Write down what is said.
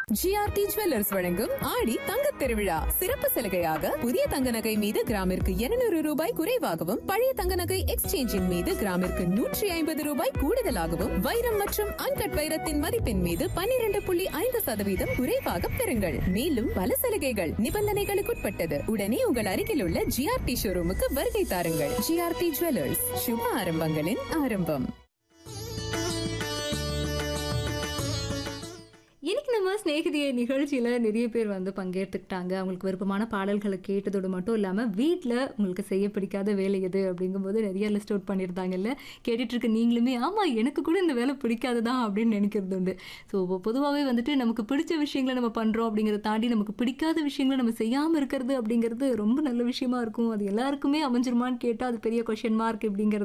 GRT jewellers வழங்கும் ஆடி தங்கத் திருவிழா சிறப்பு சலுகையாக புதிய தங்க நகை மீது கிராமிற்கு 200 ரூபாய் குறைவாகவும் பழைய தங்க நகை எக்ஸ்சேஞ்சின் மீது கிராமிற்கு நூற்றி ஐம்பது ரூபாய் கூடுதலாகவும் வைரம் மற்றும் அன்கட் வைரத்தின் மதிப்பின் மீது 12.5% புள்ளி ஐந்து சதவீதம் குறைவாக பெறுங்கள் மேலும் பல சலுகைகள் நிபந்தனைகளுக்குட்பட்டது உடனே உங்கள் அருகில் உள்ள ஜிஆர்டி ஷோரூமுக்கு வருகை தாருங்கள் ஜிஆர்டி ஜுவல்லர்ஸ் சுப ஆரம்பங்களின் ஆரம்பம் இன்னைக்கு நம்ம ஸ்நேகிதிய நிகழ்ச்சியில் நிறைய பேர் வந்து பங்கேற்றுக்கிட்டாங்க அவங்களுக்கு விருப்பமான பாடல்களை கேட்டதோடு மட்டும் இல்லாமல் வீட்டில் உங்களுக்கு செய்ய பிடிக்காத வேலை எது அப்படிங்கும்போது நிறைய லிஸ்ட் அவுட் பண்ணியிருந்தாங்கல்ல கேட்டுட்டு இருக்க நீங்களுமே ஆமாம் எனக்கு கூட இந்த வேலை பிடிக்காது தான் அப்படின்னு நினைக்கிறது உண்டு ஸோ பொதுவாகவே வந்துட்டு நமக்கு பிடிச்ச விஷயங்களை நம்ம பண்ணுறோம் அப்படிங்கிறத தாண்டி நமக்கு பிடிக்காத விஷயங்களை நம்ம செய்யாமல் இருக்கிறது அப்படிங்கிறது ரொம்ப நல்ல விஷயமா இருக்கும் அது எல்லாருக்குமே அமைஞ்சிருமான்னு கேட்டால் அது பெரிய கொஷின் மார்க் அப்படிங்கிறது